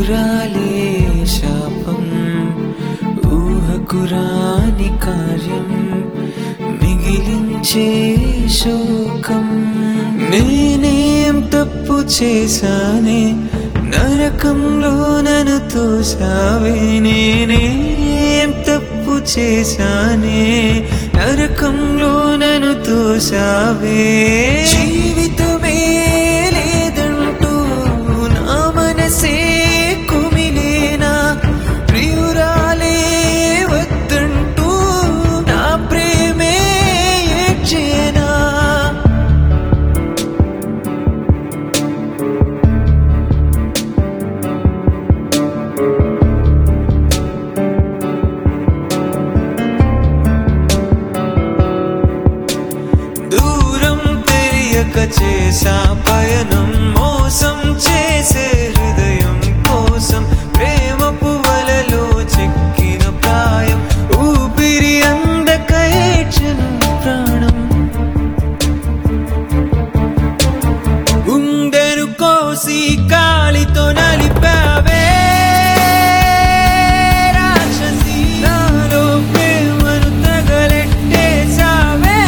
ప్రియురాలే శాపం ఊహకురాని కార్యం మిగిలించే శోకం నేనేం తప్పు చేశానే నరకంలో నన్ను తోసావే నేనేం తప్పు చేశానే నరకంలో నన్ను తోసావే జీవితమే లేదంటూ నా మనసే కుమిలేనా ప్రియురాలే వద్దంటూ నా ప్రేమే ఏడ్చేనా దూరం తెలియక చేసా పయనం మోసం చేసే హృదయం కోసం ప్రేమ పువ్వలలో చెక్కిన ప్రాయం ఊపిరి అందక ఏడ్చను ప్రాణం గుండెను కోసి కాలితో నలిపావే రాక్షసి నాలో ప్రేమను తగలెట్టేశావే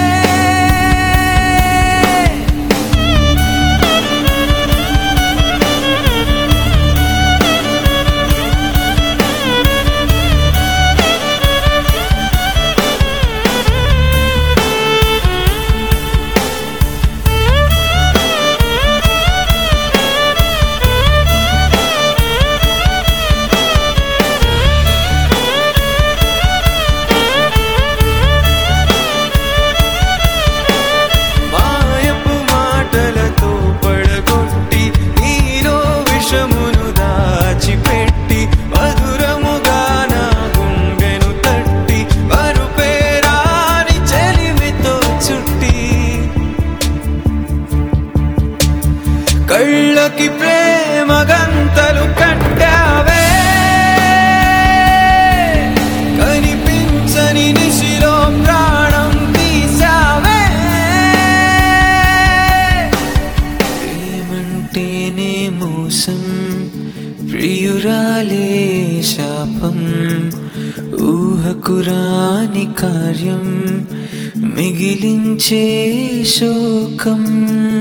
మాయపు మాటలతో పడగొట్టి నీలో విషమును దాచిపెట్టి మధురముగా నా గుండెను తట్టి మరుపేరాని చెలిమితో చుట్టి కళ్ళకి ప్రేమ గంతలు కట్టావే కనిపించని నిశిలో ప్రాణం తీసావే ప్రేమంటేనే మోసం ప్రియురాలే శాపం ఊహకురాని కార్యం మిగిలించే శోకం